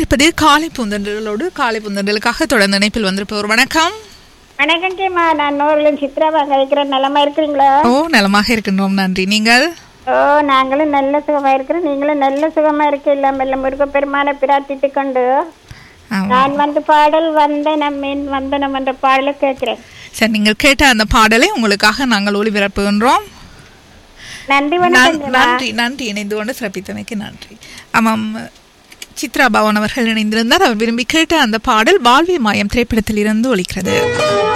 இணைந்திருப்பது காலை பூந்தண்டலோடு காலை பூந்தண்டலுக்காக தொடர்ந்து இணைப்பில் வந்திருப்பவர் வணக்கம் வணக்கம் கேமா நான் நூறுல சித்ராவா கழிக்கிறேன் நலமா இருக்கிறீங்களா ஓ நலமாக இருக்கின்றோம் நன்றி நீங்கள் ஓ நாங்களும் நல்ல சுகமா இருக்கிறோம் நீங்களும் நல்ல சுகமா இருக்க இல்ல மெல்ல முருக பெருமானை பிரார்த்தித்து கொண்டு ஆமா. நான் வந்து பாடல் வந்த நம்மின் வந்தனம் என்ற பாடலை கேட்கிறேன் சரி நீங்கள் கேட்ட அந்த பாடலை உங்களுக்காக நாங்கள் ஒளிபரப்புகின்றோம் நன்றி வணக்கம் நன்- கேமா. நன்றி நன்றி இணைந்து கொண்டு சிறப்பித்தமைக்கு நன்றி ஆமாம் சித்ரா பவன் அவர்கள் இணைந்திருந்தார் அவர் விரும்பி கேட்ட அந்த பாடல் வாழ்வி மாயம் திரைப்படத்தில் இருந்து ஒலிக்கிறது